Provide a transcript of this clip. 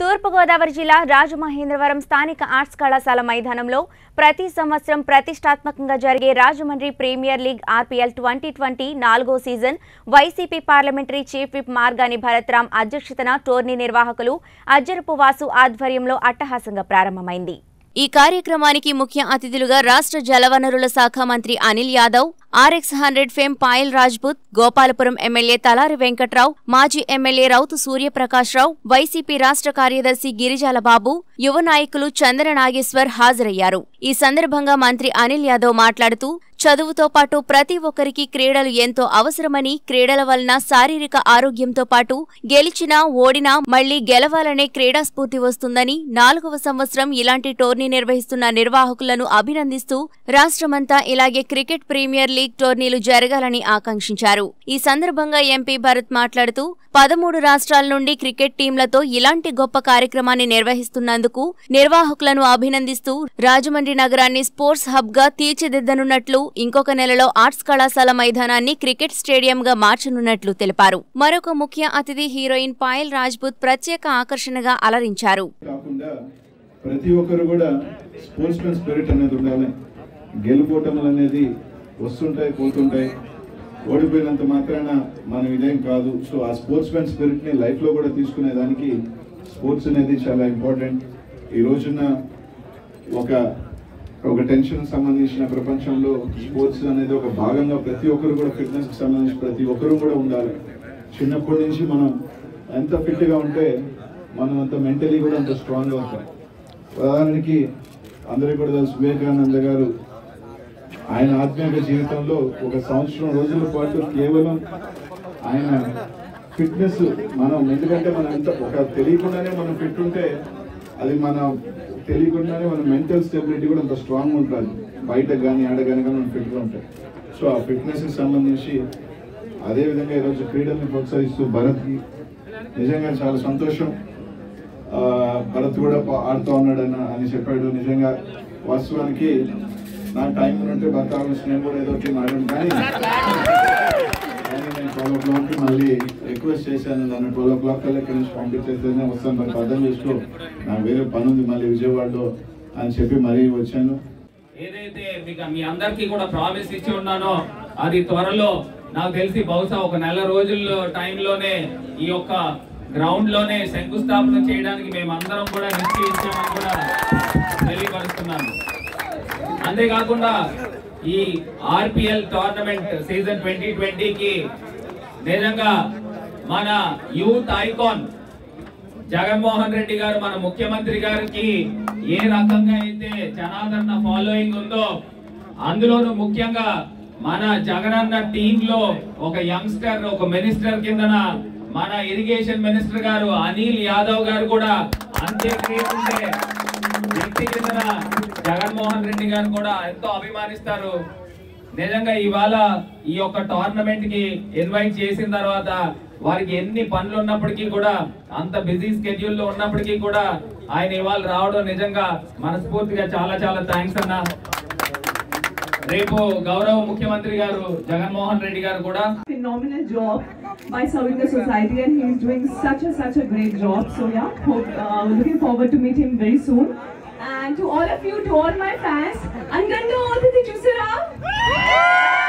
తూర్పుగోదావరి జిల్లా రాజమహేంద్రవరం స్థానిక ఆర్ట్స్ కళాశాల మైదానంలో ప్రతి సంవత్సరం ప్రతిష్టాత్మకంగా జరిగే Rajahmundry premier league RPL twenty twenty నాలుగో season YCP parliamentary chief whip Margani Bharatram అధ్యక్షతన టోర్నీ నిర్వాహకులు అజ్జరపు వాసు ఆధ్వర్యంలో అట్టహాసంగా ప్రారంభమైంది ఈ కార్యక్రమానికి ముఖ్య అతిథులుగా రాష్ట్ర జలవనరుల శాఖ మంత్రి Anil Yadav RX hundred fame Payal Rajput Gopalapuram MLA Talari Venkatrao మాజీ ఎమ్మెల్యే రౌతు సూర్యప్రకాశ్రావు వైసీపీ రాష్ట్ర కార్యదర్శి గిరిజాల బాబు యువ నాయకులు చంద్ర నాగేశ్వర్ హాజరయ్యారు ఈ సందర్భంగా మంత్రి అనిల్ యాదవ్ మాట్లాడుతూ చదువుతో పాటు ప్రతి ఒక్కరికి క్రీడలు ఎంతో అవసరమని క్రీడల వలన శారీరక ఆరోగ్యంతో పాటు గెలిచినా ఓడినా మళ్లీ గెలవాలనే క్రీడా స్ఫూర్తి వస్తుందని నాలుగవ సంవత్సరం ఇలాంటి టోర్నీ నిర్వహిస్తున్న నిర్వాహకులను అభినందిస్తూ రాష్ట్రమంతా ఇలాగే క్రికెట్ ప్రీమియర్ లీగ్ టోర్నీలు జరగాలని ఆకాంక్షించారు ఈ సందర్భంగా ఎంపీ భరత్ మాట్లాడుతూ పదమూడు రాష్ట్రాల నుండి క్రికెట్ టీంలతో ఇలాంటి గొప్ప కార్యక్రమాన్ని నిర్వహిస్తున్నందుకు నిర్వాహకులను అభినందిస్తూ రాజమండ్రి నగరాన్ని స్పోర్ట్స్ హబ్ గా తీర్చిదిద్దనున్నట్లు ఇంకొక నెలలో ఆర్ట్స్ కళాశాల మైదానాన్ని క్రికెట్ స్టేడియంగా మార్చనున్నట్లు తెలిపారు మరొక ముఖ్య అతిథి హీరోయిన్ పాయల్ రాజ్పుత్ ప్రత్యేక ఆకర్షణగా అలరించారు కాకుండా ప్రతి ఒక్కరు కూడా స్పోర్ట్స్ మెన్ స్పిరిట్ అనేది ఉండాలి గెలుపోటములు అనేది వస్తుంటాయి పోతుంటాయి ఓడిపోయినంత మాత్రాన మనం ఇదేం కాదు సో ఆ స్పోర్ట్స్ మెన్ స్పిరిట్ ని లైఫ్ లో కూడా తీసుకునే దానికి స్పోర్ట్స్ అనేది చాలా ఇంపార్టెంట్ ఈ రోజున ఒక ఒక టెన్షన్ సంబంధించిన ప్రపంచంలో స్పోర్ట్స్ అనేది ఒక భాగంగా ప్రతి ఒక్కరు కూడా ఫిట్నెస్ కి సంబంధించి ప్రతి ఒక్కరు కూడా ఉండాలి చిన్నప్పటి నుంచి మనం ఎంత ఫిట్ గా ఉంటే మనం అంత మెంటలీ కూడా అంత స్ట్రాంగ్ గా ఉంటాం ఉదాహరణకి అందరికీ కూడా తెలుసు వివేకానంద గారు ఆయన ఆత్మీయ జీవితంలో ఒక సంవత్సరం రోజుల పాటు కేవలం ఆయన ఫిట్నెస్ మనం ఎందుకంటే మనం ఎంత ఒక తెలియకుండానే మనం ఫిట్ ఉంటే అది మన తెలియకుండానే మన మెంటల్ స్టెబిలిటీ కూడా అంత స్ట్రాంగ్ ఉంటుంది బయట కానీ ఆడ కానీ మనం ఫిట్గా ఉంటాయి సో ఆ ఫిట్నెస్కి సంబంధించి అదే విధంగా ఈరోజు క్రీడల్ని ప్రోత్సహిస్తూ భరత్కి నిజంగా చాలా సంతోషం ఆ, భరత్ కూడా పా- ఆడుతూ ఉన్నాడు అని అని చెప్పాడు నిజంగా వాస్తవానికి నా టైం ఉంటే భర్త ఆలోచన నేను కూడా ఏదో ఒకటి ఆడాను కానీ కానీ నేను ట్వెల్వ్ ఓ క్లాక్కి మళ్ళీ రిక్వెస్ట్ చేశాను నన్ను ట్వెల్వ్ ఓ క్లాక్ కల్లా ఇక్కడి నుంచి పంపించేస్తేనే వస్తాను మరి అర్థం చేసుకో నాకు వేరే పని ఉంది మళ్ళీ విజయవాడలో అని చెప్పి మరీ వచ్చాను ఏదైతే మీకు మీ అందరికీ కూడా ప్రామిస్ ఇచ్చి ఉన్నానో అది త్వరలో నాకు తెలిసి బహుశా ఒక నెల రోజుల టైంలోనే ఈ యొక్క గ్రౌండ్ లోనే శంకుస్థాపన చేయడానికి మేము అందరం కూడా నిశ్చయించామని కూడా తెలియపరుస్తున్నాను అంతేకాకుండా ఈ ఆర్పిఎల్ టోర్నమెంట్ సీజన్ ట్వంటీ ట్వంటీకి నిజంగా మన యూత్ ఐకాన్ జగన్మోహన్ రెడ్డి గారు మన ముఖ్యమంత్రి గారికి ఏ రకంగా అయితే జనాదరణ ఫాలోయింగ్ ఉందో అందులోనూ ముఖ్యంగా మన జగనన్న టీమ్ లో ఒక యంగ్స్టర్ ఒక మినిస్టర్ కిందన మన ఇరిగేషన్ మినిస్టర్ గారు అనిల్ యాదవ్ గారు కూడా అంతే క్రేజ్ ఉండే వ్యక్తి కిందన జగన్మోహన్ రెడ్డి గారు కూడా ఎంతో అభిమానిస్తారు నిజంగా ఇవాళ ఈ యొక్క టోర్నమెంట్ కి ఇన్వైట్ చేసిన తర్వాత వారికి ఎన్ని పనులు ఉన్నప్పటికీ కూడా అంత బిజీ స్కెడ్యూల్ లో ఉన్నప్పటికీ కూడా ఆయన ఇవాళ రావడం నిజంగా మనస్ఫూర్తిగా చాలా చాలా థ్యాంక్స్ అన్న రేపు గౌరవ ముఖ్యమంత్రి గారు జగన్మోహన్ రెడ్డి గారు కూడా phenomenal job by serving the society and he's doing such a such a great job so yeah hope uh, looking forward to meet him very soon and to all of you to all my fans అందరిలో చూసారా